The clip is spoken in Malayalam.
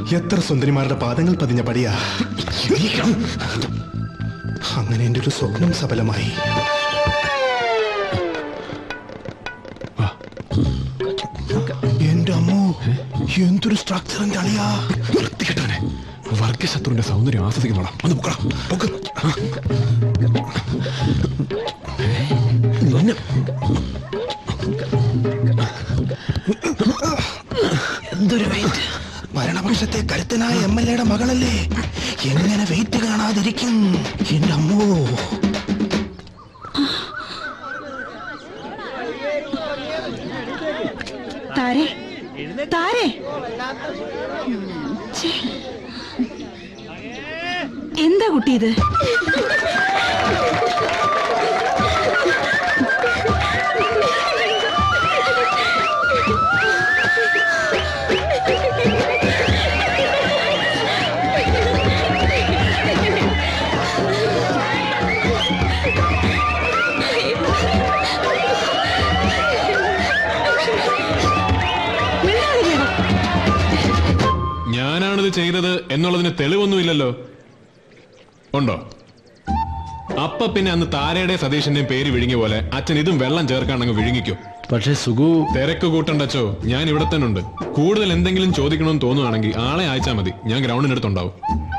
എത്ര സുന്ദരിമാരുടെ പാദങ്ങൾ പതിഞ്ഞ പടിയാ അങ്ങനെ എന്റെ ഒരു സ്വപ്നം സഫലമായി എന്റെ അമ്മോ എന്തൊരു സ്ട്രക്ചറിന്റെ അളിയാ വൃത്തികെട്ടവനെ വർഗശത്രുവിന്റെ സൗന്ദര്യം ആസ്വദിക്കുന്നോളാം ഒന്ന് പൊക്കണം പൊക്ക് നിന്നെ എന്തൊരു വെയിറ്റ് ഭരണപക്ഷത്തെ കരുത്തനായ എം എൽ എയുടെ മകളല്ലേ എങ്ങനെ വെയിറ്റ് കാണാതിരിക്കും എന്റെ അമ്മോ താരെ താരെ ഛേ. എന്താ കുട്ടി ഇത് മിണ്ടാതിരിക്കണം. ഞാനാണിത് ചെയ്തത് എന്നുള്ളതിന് തെളിവൊന്നുമില്ലല്ലോ ഉണ്ടോ അപ്പ പിന്നെ അന്ന് താരയുടെ സതീഷിന്റെയും പേര് വിഴുങ്ങിയ പോലെ അച്ഛൻ ഇതും വെള്ളം ചേർക്കാണങ്ങ് വിഴുങ്ങിക്കോ പക്ഷേ സുഖു തിരക്ക് കൂട്ടണ്ടച്ചോ ഞാൻ ഇവിടെ തന്നെ ഉണ്ട് കൂടുതൽ എന്തെങ്കിലും ചോദിക്കണമെന്ന് തോന്നുവാണെങ്കിൽ ആളെ അയച്ചാൽ മതി ഞാൻ ഗ്രൗണ്ടിനടുത്തുണ്ടാവും